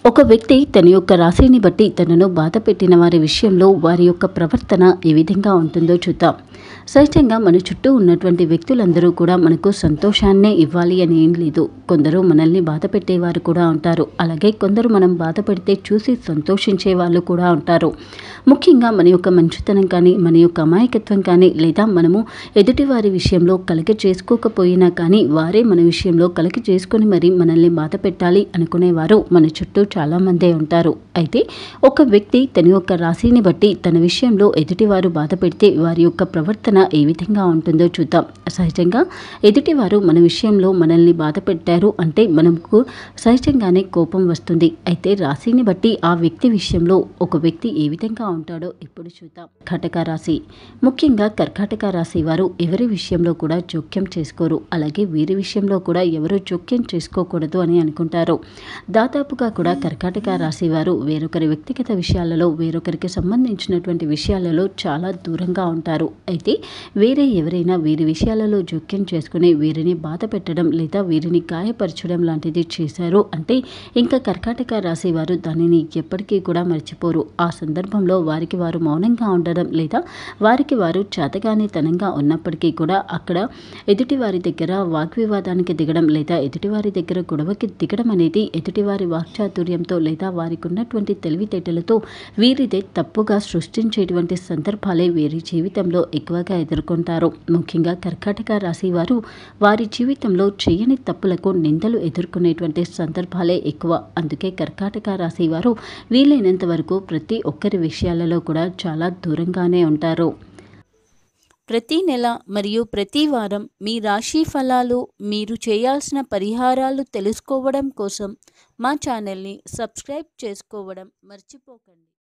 ఒక వ్యక్తి తన యొక్క రాశిని బట్టి తనను బాధ పెట్టిన వారి విషయంలో వారి యొక్క ప్రవర్తన ఏ విధంగా ఉంటుందో చూద్దాం సహజంగా మన చుట్టూ ఉన్నటువంటి వ్యక్తులందరూ కూడా మనకు సంతోషాన్నే ఇవ్వాలి అని ఏం లేదు కొందరు మనల్ని బాధ పెట్టేవారు కూడా ఉంటారు అలాగే కొందరు మనం బాధపడితే చూసి సంతోషించే వాళ్ళు కూడా ఉంటారు ముఖ్యంగా మన యొక్క మంచితనం కానీ మన యొక్క అమాయకత్వం కానీ లేదా మనము ఎదుటి వారి విషయంలో కలగ చేసుకోకపోయినా కానీ వారే మన విషయంలో కలగ చేసుకొని మరి మనల్ని బాధ పెట్టాలి అనుకునేవారు మన చుట్టూ చాలామందే ఉంటారు అయితే ఒక వ్యక్తి తన యొక్క రాశిని బట్టి తన విషయంలో ఎదుటివారు బాధ పెడితే వారి యొక్క ప్రవర్తన ఏ విధంగా ఉంటుందో చూద్దాం సహజంగా ఎదుటివారు మన విషయంలో మనల్ని బాధ పెట్టారు అంటే మనకు సహజంగానే కోపం వస్తుంది అయితే రాశిని బట్టి ఆ వ్యక్తి విషయంలో ఒక వ్యక్తి ఏ విధంగా ఉంటాడో ఇప్పుడు చూద్దాం కర్కాటక రాశి ముఖ్యంగా కర్కాటక రాశి వారు ఎవరి విషయంలో కూడా జోక్యం చేసుకోరు అలాగే వీరి విషయంలో కూడా ఎవరు జోక్యం చేసుకోకూడదు అని అనుకుంటారు దాదాపుగా కూడా కర్కాటక రాశి వారు వేరొకరి వ్యక్తిగత విషయాలలో వేరొకరికి సంబంధించినటువంటి విషయాలలో చాలా దూరంగా ఉంటారు అయితే వేరే ఎవరైనా వీరి విషయాలలో జోక్యం చేసుకుని వీరిని బాధ పెట్టడం లేదా వీరిని గాయపరచడం లాంటిది చేశారు అంటే ఇంకా కర్కాటక రాశి వారు దానిని ఎప్పటికీ కూడా మర్చిపోరు ఆ సందర్భంలో వారికి వారు మౌనంగా ఉండడం లేదా వారికి వారు చేతగానితనంగా ఉన్నప్పటికీ కూడా అక్కడ ఎదుటి వారి దగ్గర వాగ్వివాదానికి దిగడం లేదా ఎదుటివారి దగ్గర గొడవకి దిగడం అనేది ఎదుటివారి వాక్చాతుర్యంతో లేదా వారికి ఉన్నటువంటి తెలివితేటలతో వీరిదే తప్పుగా సృష్టించేటువంటి సందర్భాలే వీరి జీవితంలో ఎక్కువగా ఎదుర్కొంటారు ముఖ్యంగా కర్కాటక రాశి వారు వారి జీవితంలో చేయని తప్పులకు నిందలు ఎదుర్కొనేటువంటి సందర్భాలే ఎక్కువ అందుకే కర్కాటక రాశి వారు వీలైనంత వరకు ప్రతి ఒక్కరి విషయాలలో కూడా చాలా దూరంగానే ఉంటారు ప్రతి నెల మరియు ప్రతి వారం మీ రాశి ఫలాలు మీరు చేయాల్సిన పరిహారాలు తెలుసుకోవడం కోసం మా ఛానల్ని సబ్స్క్రైబ్ చేసుకోవడం మర్చిపోకండి